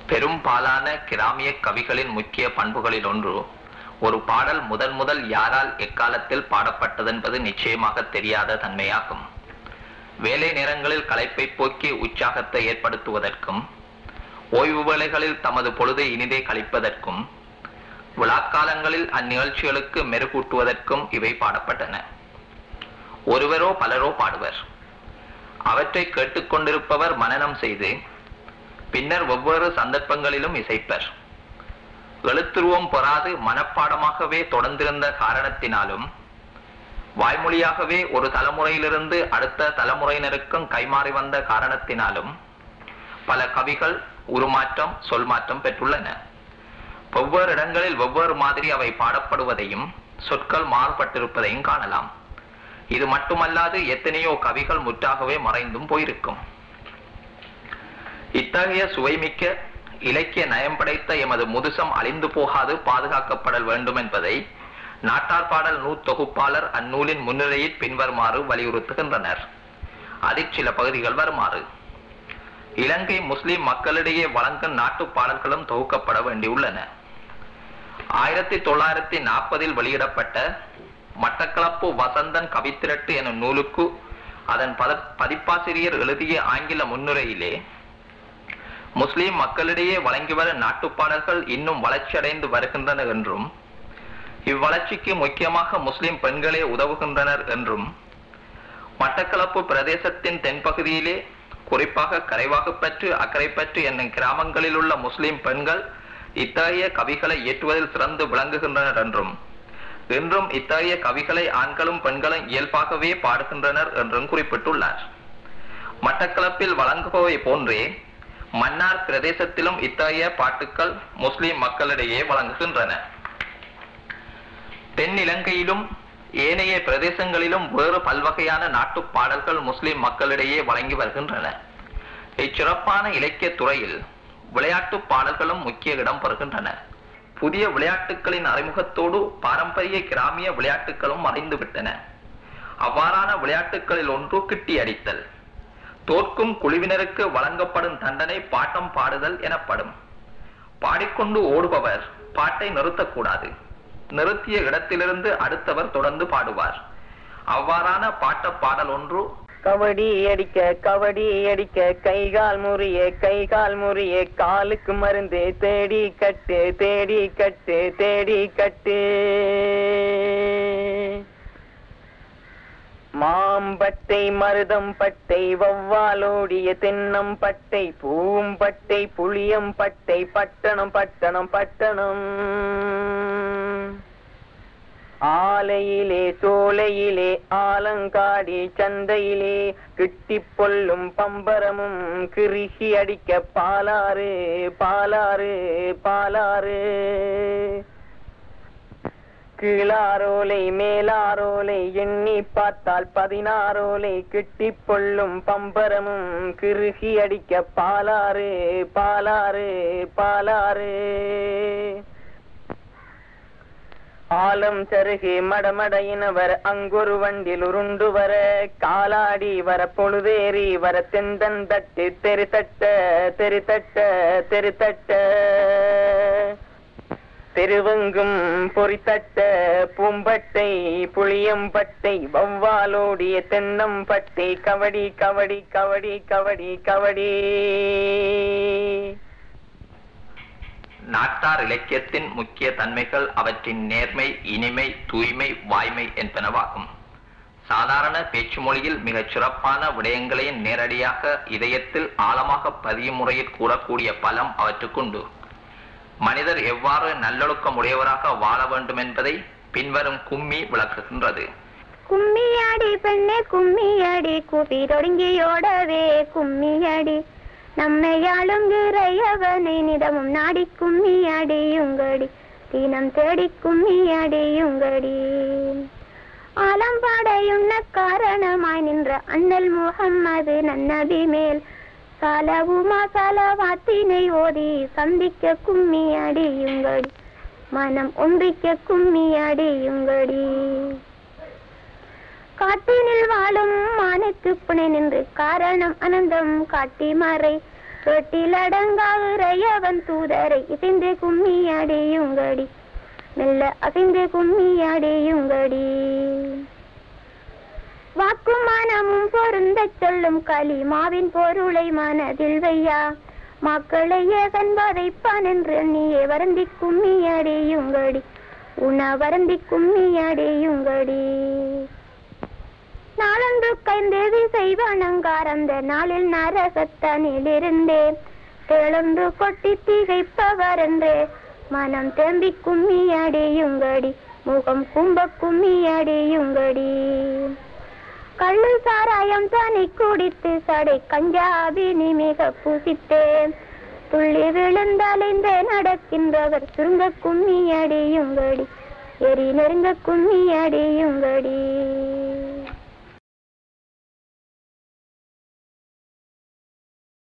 பெரும்பாலான கிராமிய கவிகளின் முக்கிய பண்புகளில் ஒன்று ஒரு பாடல் முதன் முதல் யாரால் எக்காலத்தில் பாடப்பட்டதென்பது நிச்சயமாக தெரியாத தன்மையாகும் வேலை நேரங்களில் களைப்பை போக்கி உற்சாகத்தை ஏற்படுத்துவதற்கும் ஓய்வு வேளைகளில் தமது பொழுதை இனிதே கழிப்பதற்கும் விழாக்காலங்களில் அந்நிகழ்ச்சிகளுக்கு மெருகூட்டுவதற்கும் இவை பாடப்பட்டன ஒருவரோ பலரோ பாடுவர் அவற்றை கேட்டுக்கொண்டிருப்பவர் மனனம் செய்து பின்னர் ஒவ்வொரு சந்தர்ப்பங்களிலும் இசைப்பர் எழுத்துருவம் பெறாது மனப்பாடமாகவே தொடர்ந்திருந்த காரணத்தினாலும் வாய்மொழியாகவே ஒரு தலைமுறையிலிருந்து அடுத்த தலைமுறையினருக்கும் கைமாறி வந்த காரணத்தினாலும் பல கவிகள் உருமாற்றம் சொல் மாற்றம் பெற்றுள்ளன வெவ்வேறு இடங்களில் வெவ்வேறு மாதிரி அவை பாடப்படுவதையும் சொற்கள் மாறுபட்டிருப்பதையும் காணலாம் இது மட்டுமல்லாது எத்தனையோ கவிகள் முற்றாகவே மறைந்தும் போயிருக்கும் இத்தகைய சுவைமிக்க இலக்கிய நயம் படைத்த எமது முதுசம் அழிந்து போகாது பாதுகாக்கப்படல் வேண்டும் என்பதை நாட்டார் பாடல் நூத்தொகுப்பாளர் அந்நூலின் முன்னிலையில் பின்வருமாறு வலியுறுத்துகின்றனர் அதில் சில பகுதிகள் வருமாறு இலங்கை முஸ்லிம் மக்களிடையே வழங்கும் நாட்டுப் பாடல்களும் தொகுக்கப்பட வேண்டியுள்ளன ஆயிரத்தி தொள்ளாயிரத்தி நாற்பதில் வெளியிடப்பட்ட மட்டக்களப்பு வசந்தன் கவித்திரட்டு எனும் நூலுக்கு அதன் பத பதிப்பாசிரியர் எழுதிய ஆங்கில முன்னுரையிலே முஸ்லிம் மக்களிடையே வழங்கி வரும் நாட்டுப்பாடல்கள் இன்னும் வளர்ச்சியடைந்து வருகின்றன என்றும் இவ்வளர்ச்சிக்கு முக்கியமாக முஸ்லிம் பெண்களே உதவுகின்றனர் என்றும் மட்டக்களப்பு பிரதேசத்தின் தென்பகுதியிலே குறிப்பாக கரைவாகுப்பற்று அக்கரைப்பற்று என்னும் கிராமங்களில் உள்ள முஸ்லிம் பெண்கள் இத்தகைய கவிகளை இயற்றுவதில் சிறந்து விளங்குகின்றனர் என்றும் இன்றும் இத்தகைய கவிகளை ஆண்களும் பெண்களும் இயல்பாகவே பாடுகின்றனர் என்றும் குறிப்பிட்டுள்ளார் மட்டக்களப்பில் வழங்குபவை போன்றே மன்னார் பிரதேசத்திலும் இத்தகைய பாட்டுக்கள் முஸ்லிம் மக்களிடையே வழங்குகின்றன தென் இலங்கையிலும் ஏனைய பிரதேசங்களிலும் வேறு பல்வகையான நாட்டுப் பாடல்கள் முஸ்லிம் மக்களிடையே வழங்கி வருகின்றன இச்சிறப்பான இலக்கிய துறையில் விளையாட்டு பாடல்களும் முக்கிய இடம் பெறுகின்றன புதிய விளையாட்டுகளின் அறிமுகத்தோடு பாரம்பரிய கிராமிய விளையாட்டுகளும் மறைந்து விட்டன அவ்வாறான விளையாட்டுகளில் ஒன்று கிட்டி அடித்தல் தோற்கும் குழுவினருக்கு வழங்கப்படும் தண்டனை பாட்டம் பாடுதல் எனப்படும் பாடிக்கொண்டு ஓடுபவர் பாட்டை நிறுத்தக்கூடாது நிறுத்திய இடத்திலிருந்து அடுத்தவர் தொடர்ந்து பாடுவார் அவ்வாறான பாட்ட பாடல் ஒன்று கபடி அடிக்க கபடி அடிக்க கை கால் முறிய கை கால் முறிய காலுக்கு மருந்து தேடி கட்டு தேடி கட்டு தேடி கட்டு மாம்பட்டை மருதம் பட்டை வவ்வாலோடிய தென்னம் பட்டை பூவும் பட்டை புளியம் பட்டை பட்டணம் பட்டணம் பட்டணம் ஆலையிலே சோலையிலே ஆலங்காடி சந்தையிலே கிட்டிப் பொல்லும் பம்பரமும் கிருஷி அடிக்க பாலாறு பாலாறு பாலாறு கீழாரோலை மேலாரோலை எண்ணி பார்த்தால் பதினாரோலை கிட்டிப் பொல்லும் பம்பரமும் கிருகி அடிக்க பாலாறு பாலாறு பாலாறு ஆலம் சருகே மடமடையினவர் அங்கொரு வண்டில் உருண்டு வர காலாடி வர பொழுதேறி வர தெந்தன் தட்டு தெரு தட்ட தெரு தட்ட தெரு தட்ட தெருவெங்கும் பொறித்தட்ட பூம்பட்டை புளியம்பட்டை வவ்வாலோடிய தென்னம்பட்டை கவடி கவடி கவடி கவடி கவடி நாட்டார் இலக்கியத்தின் முக்கிய தன்மைகள் அவற்றின் நேர்மை இனிமை தூய்மை வாய்மை என்பனவாகும் சாதாரண பேச்சு மொழியில் மிகச் சிறப்பான விடயங்களை நேரடியாக இதயத்தில் ஆழமாக பதியும் முறையில் கூறக்கூடிய பலம் அவற்றுக்குண்டு மனிதர் எவ்வாறு நல்லொழுக்கம் உடையவராக வாழ வேண்டும் என்பதை பின்வரும் கும்மி விளக்குகின்றது கும்மியாடி பெண்ணே கும்மியாடி கூப்பி தொடங்கியோடவே கும்மியாடி நம்மையாளும் இறையவனை நிதமும் நாடி கும்மியாடியுங்கடி தீனம் தேடி கும்மியாடியுங்கடி ஆலம்பாடையுண்ண காரணமாய் நின்ற அண்ணல் முகம்மது நன்னபி மேல் சலவுமா சலவாத்தினை ஓதி சந்திக்க கும்மி அடியுங்கடி மனம் ஒன்றிக்க கும்மி அடியுங்கடி காட்டினில் வாழும் மானுக்கு புனை நின்று காரணம் அனந்தம் காட்டி மறை கேட்டிலடங்கா இறையவன் தூதரை இசைந்து கும்மி அடையுங்கடி மெல்ல அசைந்து கும்மி அடையுங்கடி வாக்கும் மனமும் பொருந்தச் சொல்லும் களிமாவின் பொருளை மனதில் வையா மக்களை ஏகன்பதைப்பான் என்று நீயே வருந்தி கும்மி அடையுங்கடி உண வருந்தி கும்மி அடையுங்கடி நாளொன்று கைந்தேவி செய்வானங்காரந்த நாளில் நரசத்தனில் இருந்தே தேளொன்று கொட்டி திகைப்பவர் என்றே மனம் தேம்பி கும்மி அடையுங்கடி முகம் கும்ப கும்மி அடையுங்கடி கள்ளு சாராயம் தானே குடித்து சடை கஞ்சாபினி மிக புசித்தே துள்ளி விழுந்தலைந்தே நடக்கின்றவர் சுருங்க கும்மி அடையுங்கடி எரி நெருங்க கும்மி அடையுங்கடி